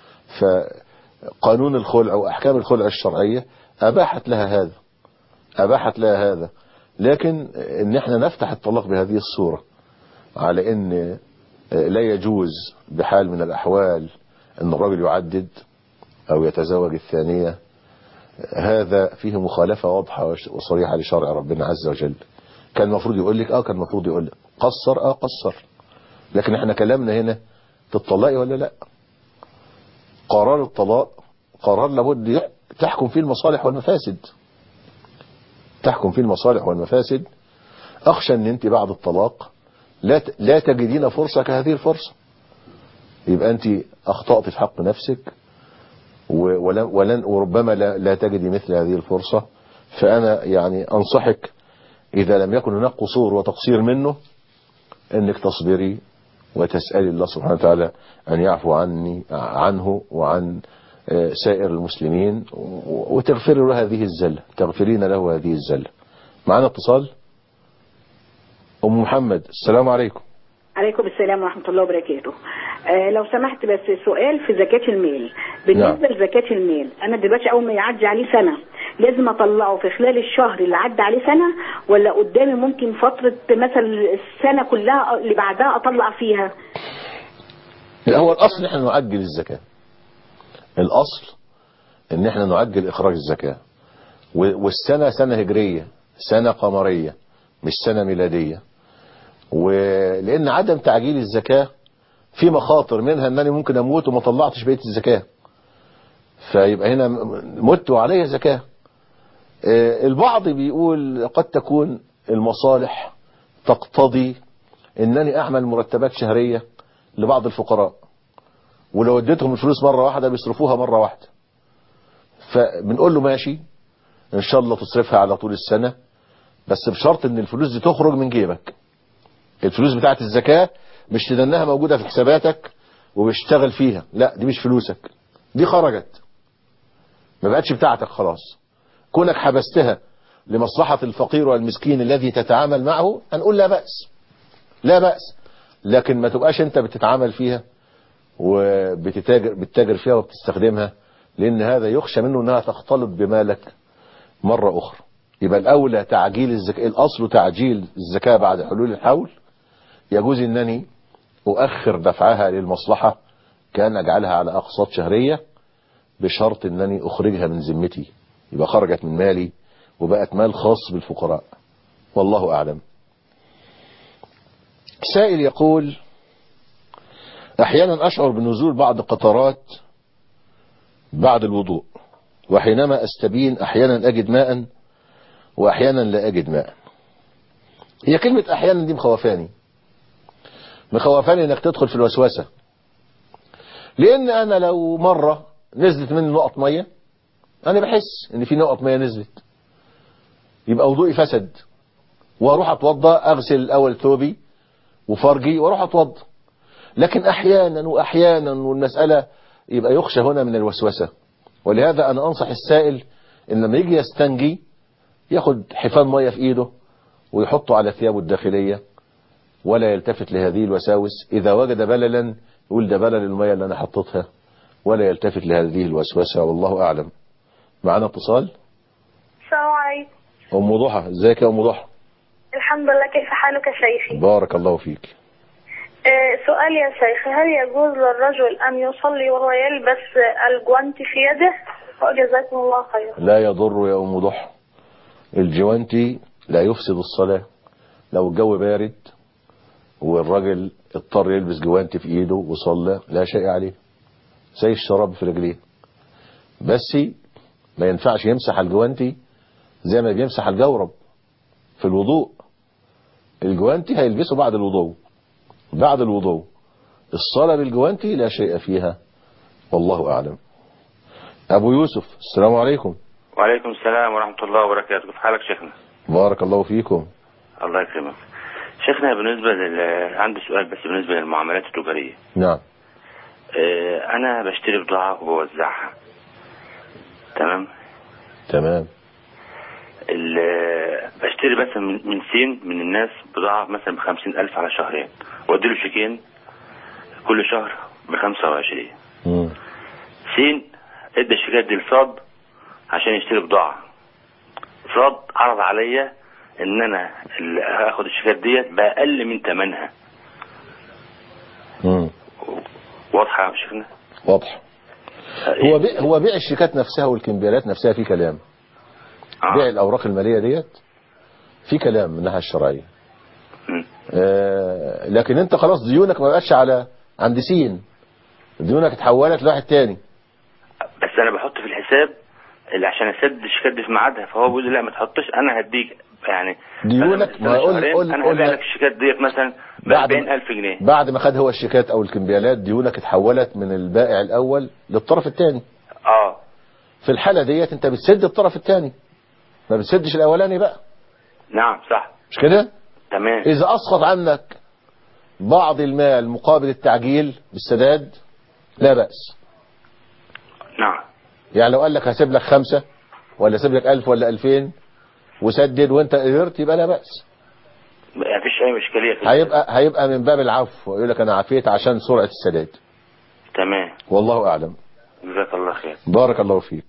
فقانون الخلع وأحكام الخلع الشرعية أباحت لها هذا أباحت لها هذا لكن إن احنا نفتح الطلاق بهذه الصورة على إن لا يجوز بحال من الأحوال أن الرجل يعدد أو يتزوج الثانية هذا فيه مخالفة واضحة وصريحة لشرع ربنا عز وجل كان المفروض يقول لك اه كان المفروض يقول لك قصر اه قصر لكن احنا كلامنا هنا تطلقي ولا لا قرار الطلاق قرار لابد تحكم فيه المصالح والمفاسد تحكم فيه المصالح والمفاسد اخشى ان انت بعد الطلاق لا لا تجدين فرصة كهذه الفرصة يبقى انت اخطأت في حق نفسك ولن, ولن وربما لا, لا تجدي مثل هذه الفرصة فانا يعني انصحك اذا لم يكن هناك قصور وتقصير منه انك تصبري وتسألي الله سبحانه وتعالى ان يعفو عني عنه وعن سائر المسلمين وتغفري له هذه الزلة تغفرين له هذه الزلة معنا اتصال ام محمد السلام عليكم عليكم السلام ورحمة الله وبركاته آه لو سمحت بس سؤال في زكاة المال بالنسبة نعم. لزكاة المال أنا دلوقتي أول ما يعدي عليه سنة لازم أطلعه في خلال الشهر اللي عدى عليه سنة ولا قدامي ممكن فترة مثلا السنة كلها اللي بعدها أطلع فيها هو الأصل إحنا نعجل الزكاة الأصل إن إحنا نعجل إخراج الزكاة والسنة سنة هجرية سنة قمرية مش سنة ميلادية ولان عدم تعجيل الزكاة في مخاطر منها انني ممكن اموت وما طلعتش بقيه الزكاة فيبقى هنا مت وعليها زكاة البعض بيقول قد تكون المصالح تقتضي انني اعمل مرتبات شهرية لبعض الفقراء ولو اديتهم الفلوس مرة واحدة بيصرفوها مرة واحدة فبنقول له ماشي ان شاء الله تصرفها على طول السنة بس بشرط ان الفلوس دي تخرج من جيبك الفلوس بتاعت الزكاة مش تدنها موجودة في حساباتك وبيشتغل فيها لا دي مش فلوسك دي خرجت ما بقتش بتاعتك خلاص كونك حبستها لمصلحة الفقير والمسكين الذي تتعامل معه هنقول لا بأس لا بأس لكن ما تبقاش انت بتتعامل فيها وبتتاجر بتتاجر فيها وبتستخدمها لان هذا يخشى منه انها تختلط بمالك مرة اخرى يبقى الاولى تعجيل الزكاة الاصل تعجيل الزكاة بعد حلول الحول يجوز انني اؤخر دفعها للمصلحة كان اجعلها على اقساط شهرية بشرط انني اخرجها من ذمتي يبقى خرجت من مالي وبقت مال خاص بالفقراء والله اعلم سائل يقول أحيانا أشعر بنزول بعض القطرات بعد الوضوء وحينما أستبين أحيانا أجد ماء وأحيانا لا أجد ماء هي كلمة أحيانا دي مخوفاني مخوفاني انك تدخل في الوسوسة لان انا لو مرة نزلت مني نقط مية انا بحس ان في نقط مية نزلت يبقى وضوئي فسد واروح اتوضى اغسل الاول ثوبي وفرجي واروح اتوضى لكن احيانا واحيانا والمسألة يبقى يخشى هنا من الوسوسة ولهذا انا انصح السائل ان لما يجي يستنجي ياخد حفان مية في ايده ويحطه على ثيابه الداخلية ولا يلتفت لهذه الوساوس إذا وجد بللا يقول ده بلل المية اللي أنا حطيتها ولا يلتفت لهذه الوسوسة والله أعلم معنا اتصال السلام عليكم أم ضحى ازيك يا أم ضحى الحمد لله كيف حالك شيخي بارك الله فيك آه، سؤال يا شيخ هل يجوز للرجل أن يصلي وهو يلبس الجوانت في يده وجزاكم الله خيرا لا يضر يا أم ضحى الجوانتي لا يفسد الصلاة لو الجو بارد والراجل اضطر يلبس جوانتي في ايده وصلى لا شيء عليه زي الشراب في رجليه بس ما ينفعش يمسح الجوانتي زي ما بيمسح الجورب في الوضوء الجوانتي هيلبسه بعد الوضوء بعد الوضوء الصلاة بالجوانتي لا شيء فيها والله أعلم أبو يوسف السلام عليكم وعليكم السلام ورحمة الله وبركاته كيف حالك شيخنا بارك الله فيكم الله يكرمك شيخنا بالنسبة لل... عندي سؤال بس بالنسبة للمعاملات التجارية نعم آه، أنا بشتري بضاعة وبوزعها تمام تمام ال... بشتري بس من... من سين من الناس بضاعة مثلا بخمسين ألف على شهرين وأديله شيكين كل شهر بخمسة وعشرين مم. سين ادى الشيكات دي لصاد عشان يشتري بضاعة صاد عرض عليا ان انا اللي هاخد الشيكات ديت باقل من ثمنها مم. واضحة يا شيخنا واضح هو بيع هو بيع الشيكات نفسها والكمبيالات نفسها في كلام بيع الاوراق الماليه ديت في كلام من الناحيه الشرعيه آه لكن انت خلاص ديونك ما بقاش على عند سين ديونك اتحولت لواحد تاني بس انا بحط في الحساب اللي عشان اسد الشيكات دي في ميعادها فهو بيقول لي لا ما تحطش انا هديك يعني ديونك ما قول قول انا قول هبيع لك الشيكات ديت مثلا ب بعد 40000 جنيه بعد ما خد هو الشيكات او الكمبيالات ديونك اتحولت من البائع الاول للطرف الثاني اه في الحاله ديت انت بتسد الطرف الثاني ما بتسدش الاولاني بقى نعم صح مش كده تمام اذا اسقط عنك بعض المال مقابل التعجيل بالسداد لا بأس نعم يعني لو قال لك هسيب لك خمسة ولا هسيب لك ألف ولا ألفين وسدد وانت قدرت يبقى لا بأس ما فيش اي اشكاليه في هيبقى هيبقى من باب العفو يقول لك انا عفيت عشان سرعة السداد تمام والله أعلم جزاك الله خير بارك الله فيك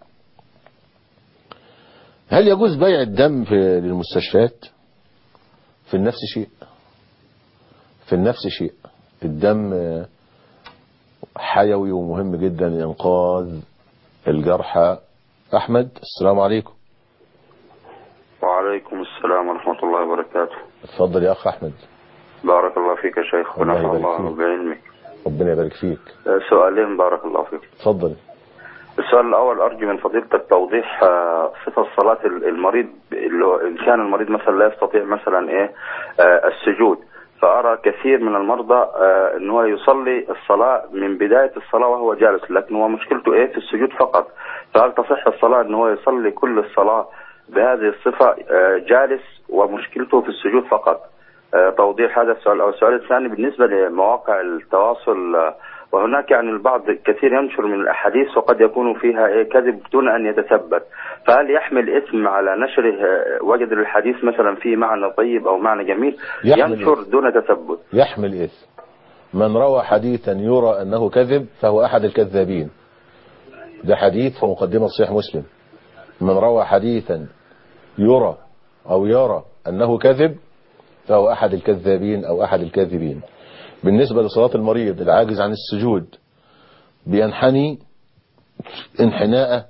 هل يجوز بيع الدم في للمستشفيات في النفس شيء في النفس شيء الدم آه، حيوي ومهم جدا لإنقاذ الجرحى أحمد السلام عليكم وعليكم السلام ورحمة الله وبركاته اتفضل يا أخ أحمد بارك الله فيك يا شيخ الله ونفع يبارك الله فيك. بعلمك ربنا يبارك فيك آه، سؤالين بارك الله فيك اتفضل السؤال الأول أرجو من فضيلتك توضيح آه، صفة صلاة ال- المريض اللي هو إن كان المريض مثلا لا يستطيع مثلا إيه آه، السجود فأرى كثير من المرضى آه، إن هو يصلي الصلاة من بداية الصلاة وهو جالس لكن هو مشكلته إيه في السجود فقط فهل تصح الصلاة إن هو يصلي كل الصلاة بهذه الصفة آه، جالس ومشكلته في السجود فقط آه، توضيح هذا السؤال أو السؤال الثاني بالنسبة لمواقع التواصل آه، وهناك يعني البعض كثير ينشر من الأحاديث وقد يكون فيها إيه كذب دون أن يتثبت فهل يحمل إثم على نشره آه، وجد الحديث مثلا فيه معنى طيب أو معنى جميل يحمل ينشر دون تثبت يحمل إثم من روى حديثا يرى أنه كذب فهو أحد الكذابين ده حديث في مقدمة صحيح مسلم من روى حديثا يرى أو يرى أنه كذب فهو أحد الكذابين أو أحد الكاذبين بالنسبة لصلاة المريض العاجز عن السجود بينحني انحناء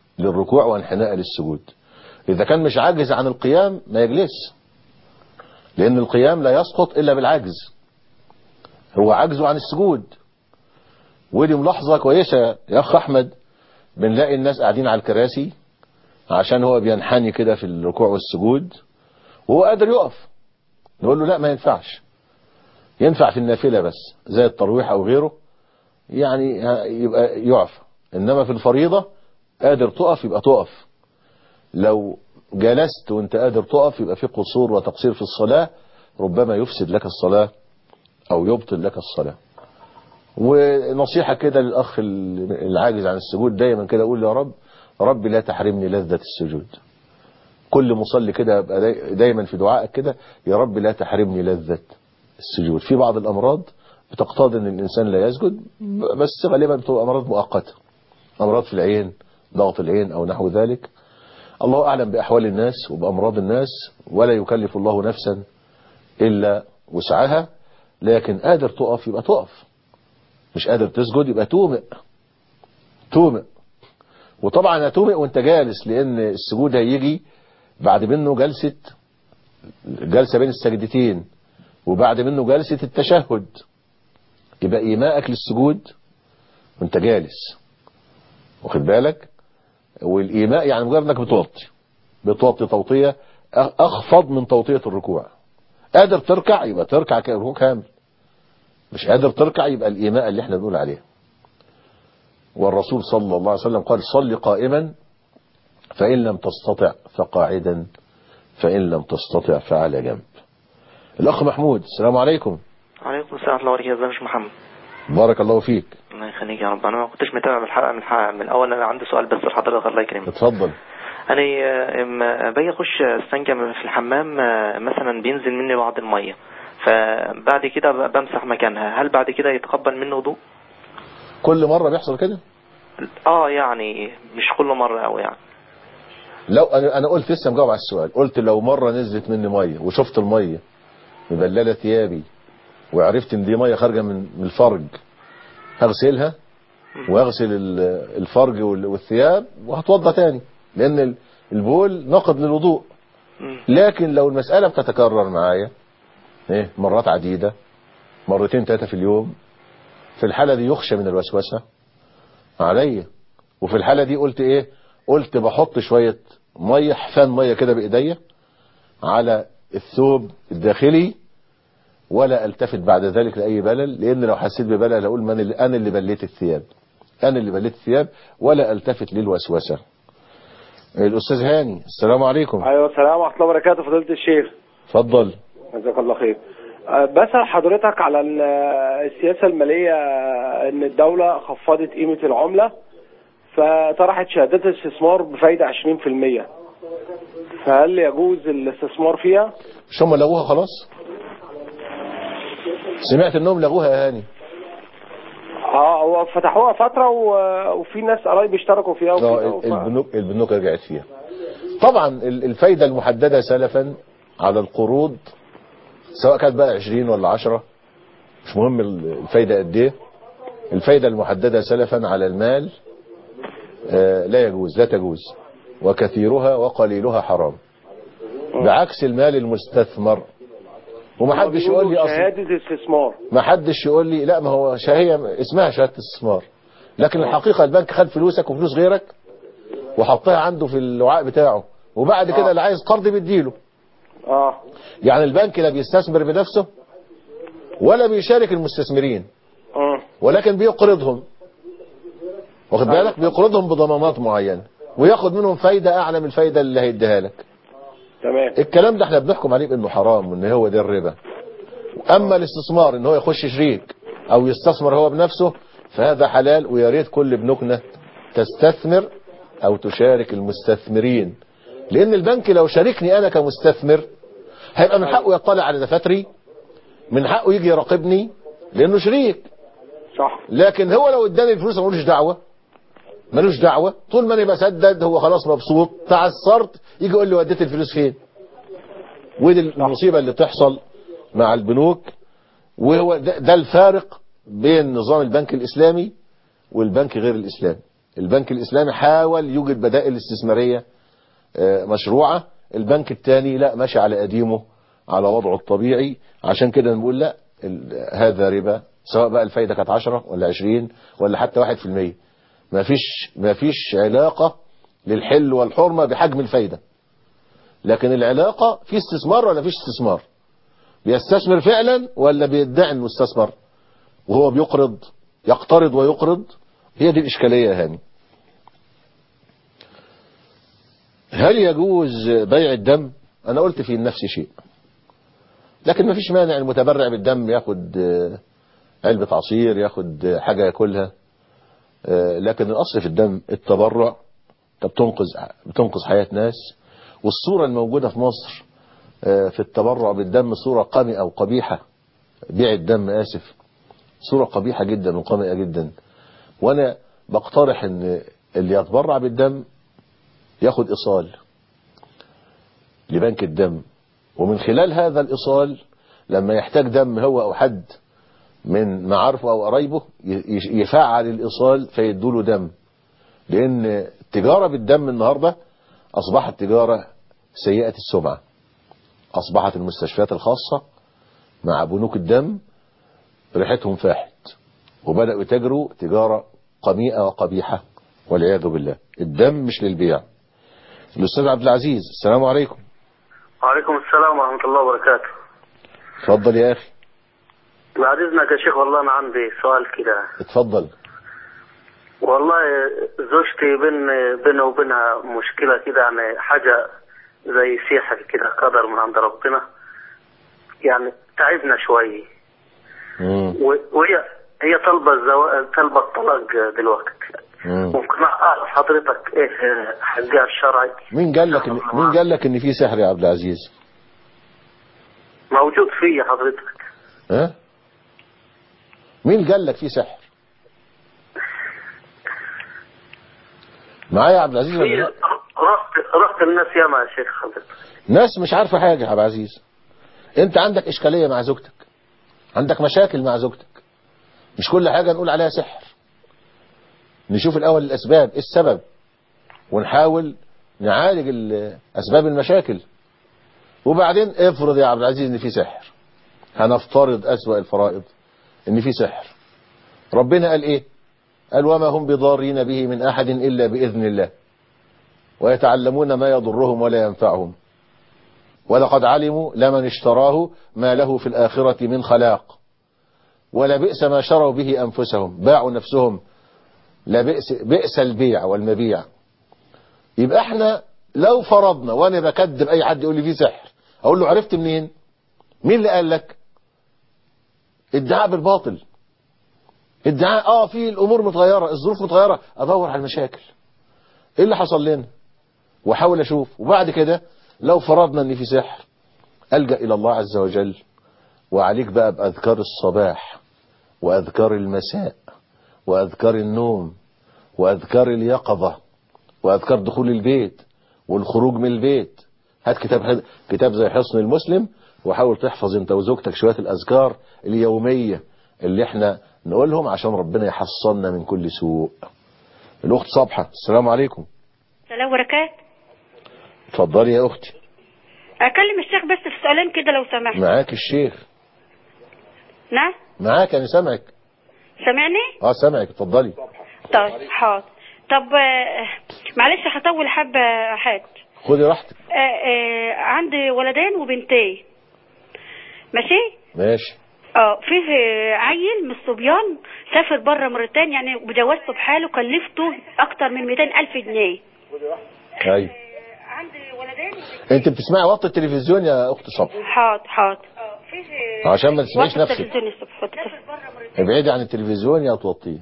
للركوع وانحناء للسجود إذا كان مش عاجز عن القيام ما يجلس لأن القيام لا يسقط إلا بالعجز هو عجزه عن السجود ودي ملاحظة كويسة يا أخ أحمد بنلاقي الناس قاعدين على الكراسي عشان هو بينحني كده في الركوع والسجود وهو قادر يقف نقول له لا ما ينفعش ينفع في النافلة بس زي الترويح أو غيره يعني يبقى يعفى إنما في الفريضة قادر تقف يبقى تقف لو جلست وانت قادر تقف يبقى في قصور وتقصير في الصلاة ربما يفسد لك الصلاة أو يبطل لك الصلاة ونصيحة كده للأخ العاجز عن السجود دايما كده أقول يا رب رب لا تحرمني لذة السجود كل مصلي كده يبقى دايما في دعائك كده يا رب لا تحرمني لذة السجود في بعض الأمراض بتقتضي أن الإنسان لا يسجد بس غالبا بتبقى أمراض مؤقتة أمراض في العين ضغط العين أو نحو ذلك الله أعلم بأحوال الناس وبأمراض الناس ولا يكلف الله نفسا إلا وسعها لكن قادر تقف يبقى تقف مش قادر تسجد يبقى تومئ تومئ وطبعا هتومئ وانت جالس لان السجود هيجي بعد منه جلسة جلسة بين السجدتين وبعد منه جلسة التشهد يبقى إيماءك للسجود وانت جالس واخد بالك والإيماء يعني مجرد انك بتوطي بتوطي توطية أخفض من توطية الركوع قادر تركع يبقى تركع كركوع كامل مش قادر تركع يبقى الإيماء اللي احنا بنقول عليه والرسول صلى الله عليه وسلم قال صل قائما فإن لم تستطع فقاعدا فإن لم تستطع فعلى جنب الأخ محمود السلام عليكم عليكم السلام ورحمة الله وبركاته ازيك يا محمد بارك الله فيك الله يخليك يا رب انا ما كنتش متابع من الحلقه من, الحلقة من الاول انا عندي سؤال بس لحضرتك الله يكرمك اتفضل انا لما باجي اخش استنجى في الحمام مثلا بينزل مني بعض الميه فبعد كده بمسح مكانها هل بعد كده يتقبل منه وضوء كل مرة بيحصل كده اه يعني مش كل مرة او يعني لو انا انا قلت لسه مجاوب على السؤال قلت لو مرة نزلت مني مية وشفت المية مبللة ثيابي وعرفت ان دي مية خارجة من من الفرج هغسلها واغسل الفرج والثياب وهتوضى تاني لان البول نقض للوضوء لكن لو المسألة بتتكرر معايا ايه مرات عديدة مرتين ثلاثة في اليوم في الحالة دي يخشى من الوسوسة عليا وفي الحالة دي قلت ايه قلت بحط شوية مية حفان مية كده بايديا على الثوب الداخلي ولا التفت بعد ذلك لأي بلل لأن لو حسيت ببلل أقول من اللي أنا اللي بليت الثياب أنا اللي بليت الثياب ولا التفت للوسوسة الأستاذ هاني السلام عليكم ايوه السلام ورحمه الله وبركاته فضيله الشيخ اتفضل جزاك الله خير أه، بسأل حضرتك على ال- السياسة المالية ان الدولة خفضت قيمة العملة فطرحت شهادات استثمار بفايدة 20% فهل يجوز الاستثمار فيها؟ مش هم لغوها خلاص سمعت انهم لغوها يا هاني اه هو فتحوها فترة و- وفي ناس قرايب اشتركوا فيها وكده اه وف- البنوك البنوك رجعت فيها طبعا ال- الفايدة المحددة سلفا على القروض سواء كانت بقى 20 ولا 10 مش مهم ال- الفايدة قد ايه الفايدة المحددة سلفا على المال آه، لا يجوز لا تجوز وكثيرها وقليلها حرام بعكس المال المستثمر ومحدش يقول لي اصلا شهادة استثمار ما حدش يقول لي لا ما هو هي اسمها شهاده استثمار لكن الحقيقه البنك خد فلوسك وفلوس غيرك وحطها عنده في الوعاء بتاعه وبعد كده اللي عايز قرض بيديله اه يعني البنك لا بيستثمر بنفسه ولا بيشارك المستثمرين اه ولكن بيقرضهم واخد بالك بيقرضهم بضمانات معينه وياخد منهم فايده اعلى من الفايده اللي هيديها لك تمام الكلام ده احنا بنحكم عليه بانه حرام وان هو ده الربا اما الاستثمار ان هو يخش شريك او يستثمر هو بنفسه فهذا حلال ويا ريت كل بنوكنا تستثمر او تشارك المستثمرين لان البنك لو شاركني انا كمستثمر هيبقى من حقه يطلع على دفاتري من حقه يجي يراقبني لانه شريك صح لكن هو لو اداني الفلوس أنا ملوش دعوه ملوش دعوه طول ما انا بسدد هو خلاص مبسوط تعثرت يجي يقول لي وديت الفلوس فين ودي المصيبه اللي تحصل مع البنوك وهو ده, ده الفارق بين نظام البنك الاسلامي والبنك غير الاسلامي البنك الاسلامي حاول يوجد بدائل استثماريه آه، مشروعه البنك الثاني لا ماشي على قديمه على وضعه الطبيعي عشان كده نقول لا ال- هذا ربا سواء بقى الفايدة كانت 10 ولا 20 ولا حتى 1% ما فيش ما فيش علاقة للحل والحرمة بحجم الفايدة لكن العلاقة في استثمار ولا فيش استثمار بيستثمر فعلا ولا بيدعي انه استثمر وهو بيقرض يقترض ويقرض هي دي الإشكالية يا هاني هل يجوز بيع الدم أنا قلت في نفس شيء لكن ما فيش مانع المتبرع بالدم ياخد آه، علبة عصير ياخد آه، حاجة ياكلها آه، لكن الأصل في الدم التبرع انت بتنقذ بتنقذ حياة ناس والصورة الموجودة في مصر آه، في التبرع بالدم صورة قمئة أو قبيحة بيع الدم آسف صورة قبيحة جدا وقمئة جدا وأنا بقترح أن اللي يتبرع بالدم ياخد إيصال لبنك الدم ومن خلال هذا الإيصال لما يحتاج دم هو أو حد من معارفه أو قرايبه ي- يفعل الإيصال فيدوله دم لأن التجارة بالدم النهاردة أصبحت تجارة سيئة السمعة أصبحت المستشفيات الخاصة مع بنوك الدم ريحتهم فاحت وبدأوا يتاجروا تجارة قميئة وقبيحة والعياذ بالله الدم مش للبيع الأستاذ عبد العزيز السلام عليكم وعليكم السلام ورحمة الله وبركاته اتفضل يا أخي بعد إذنك يا شيخ والله أنا عندي سؤال كده اتفضل والله زوجتي بين بيني وبينها مشكلة كده يعني حاجة زي سيحة كده قدر من عند ربنا يعني تعبنا شوية و- وهي هي طالبة الزواج طالبة الطلاق دلوقتي ممكن أعرف حضرتك إيه حقها الشرعي مين قال لك إن مين قال لك ان في سحر يا عبد العزيز موجود فيا حضرتك ها مين قال لك في سحر معايا يا عبد العزيز ولا لا؟ رحت رحت الناس ياما يا شيخ حضرتك ناس مش عارفة حاجة يا عبد العزيز انت عندك اشكالية مع زوجتك عندك مشاكل مع زوجتك مش كل حاجة نقول عليها سحر نشوف الاول الاسباب ايه السبب ونحاول نعالج ال- اسباب المشاكل وبعدين افرض يا عبد العزيز ان في سحر هنفترض اسوأ الفرائض ان في سحر ربنا قال ايه قال وما هم بضارين به من احد الا باذن الله ويتعلمون ما يضرهم ولا ينفعهم ولقد علموا لمن اشتراه ما له في الآخرة من خلاق ولبئس ما شروا به أنفسهم باعوا نفسهم لبئس بئس البيع والمبيع يبقى احنا لو فرضنا وانا بكذب اي حد يقول لي في سحر اقول له عرفت منين مين اللي قال لك ادعاء بالباطل ادعاء اه في الامور متغيره الظروف متغيره ادور على المشاكل ايه اللي حصل لنا واحاول اشوف وبعد كده لو فرضنا ان في سحر الجا الى الله عز وجل وعليك بقى باذكار الصباح واذكار المساء واذكار النوم واذكار اليقظه واذكار دخول البيت والخروج من البيت هات كتاب كتاب زي حصن المسلم وحاول تحفظ انت وزوجتك شويه الاذكار اليوميه اللي احنا نقولهم عشان ربنا يحصلنا من كل سوء الاخت صبحه السلام عليكم السلام وبركاته اتفضلي يا اختي اكلم الشيخ بس في سؤالين كده لو سمحت معاك الشيخ نعم معاك انا سامعك سامعني اه سامعك اتفضلي طيب حاضر طب آه، معلش هطول حبه يا حاج خدي راحتك آه، آه، عندي ولدين وبنتين ماشي ماشي اه فيه آه، عيل من الصبيان سافر بره مرتين يعني بجوازته بحاله كلفته اكتر من 200 الف جنيه ايوه انت بتسمعي وقت التلفزيون يا اخت صبحه حاضر حاضر عشان ما تسمعيش وقت نفسك التلفزيون الصبح وقت التلفزيون. ابعدي عن التلفزيون يا توطيه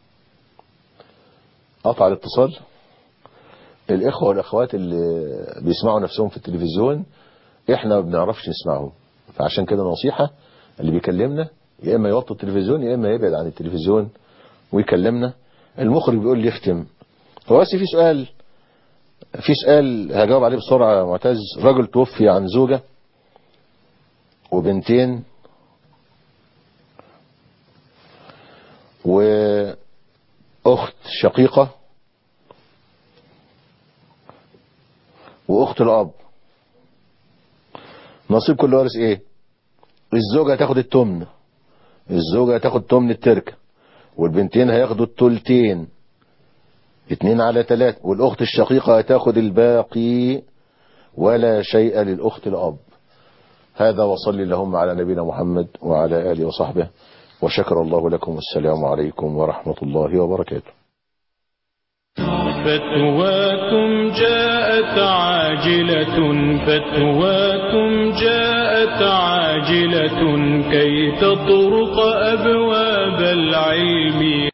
قطع الاتصال الاخوه والاخوات اللي بيسمعوا نفسهم في التلفزيون احنا ما بنعرفش نسمعهم فعشان كده نصيحه اللي بيكلمنا يا اما يوطي التلفزيون يا اما يبعد عن التلفزيون ويكلمنا المخرج بيقول لي يختم هو بس في سؤال في سؤال هجاوب عليه بسرعه يا معتز رجل توفي عن زوجه وبنتين وأخت شقيقة وأخت الأب نصيب كل وارث ايه الزوجة هتاخد التمن الزوجة هتاخد تمن التركة والبنتين هياخدوا التلتين اتنين على تلاتة والاخت الشقيقة هتاخد الباقي ولا شيء للاخت الاب هذا وصلي اللهم على نبينا محمد وعلى آله وصحبه وشكر الله لكم والسلام عليكم ورحمة الله وبركاته فتواكم جاءت عاجلة فتواكم جاءت عاجلة كي تطرق أبواب العلم